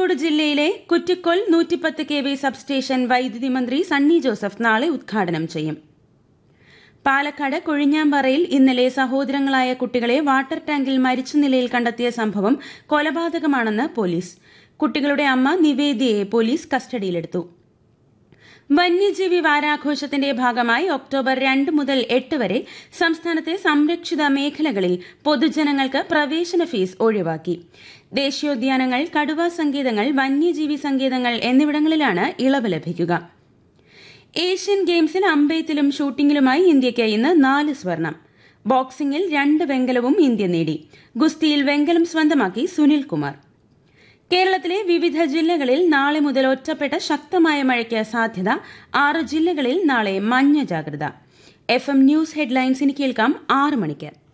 കാസർഗോഡ് ജില്ലയിലെ കുറ്റിക്കൊൽ നൂറ്റിപ്പത്ത് K V substation വൈദ്യുതി മന്ത്രി സണ്ണി ജോസഫ് നാളെ ഉദ്ഘാടനം ചെയ്യും പാലക്കാട് കൊഴിഞ്ഞാമ്പാറയിൽ ഇന്നലെ സഹോദരങ്ങളായ കുട്ടികളെ വാട്ടർ ടാങ്കിൽ മരിച്ച നിലയിൽ കണ്ടെത്തിയ സംഭവം കൊലപാതകമാണെന്ന് പോലീസ് കുട്ടികളുടെ അമ്മ നിവേദിയെ പോലീസ് കസ്റ്റഡിയിലെടുത്തു വന്യജീവി വാരാഘോഷത്തിന്റെ ഭാഗമായി ഒക്ടോബർ രണ്ട് മുതൽ എട്ട് വരെ സംസ്ഥാനത്തെ സംരക്ഷിത മേഖലകളിൽ പൊതുജനങ്ങൾക്ക് പ്രവേശന ഫീസ് ഒഴിവാക്കി ദേശീയോദ്യാനങ്ങൾ കടുവ സങ്കേതങ്ങൾ വന്യജീവി സങ്കേതങ്ങൾ എന്നിവിടങ്ങളിലാണ് ഇളവ് ലഭിക്കുക ഏഷ്യൻ ഗെയിംസിൽ അമ്പെയ്ത്തിലും ഷൂട്ടിംഗിലുമായി ഇന്ത്യയ്ക്ക് ഇന്ന് നാല് സ്വർണം ബോക്സിംഗിൽ രണ്ട് വെങ്കലവും ഇന്ത്യ നേടി ഗുസ്തിയിൽ വെങ്കലം സ്വന്തമാക്കി സുനിൽ കുമാർ കേരളത്തിലെ വിവിധ ജില്ലകളിൽ നാളെ മുതൽ ഒറ്റപ്പെട്ട ശക്തമായ മഴയ്ക്ക് സാധ്യത ആറ് ജില്ലകളിൽ നാളെ മഞ്ഞ ജാഗ്രത എഫ് എം ന്യൂസ് ഹെഡ്ലൈൻസിന് കേൾക്കാം ആറ് മണിക്ക്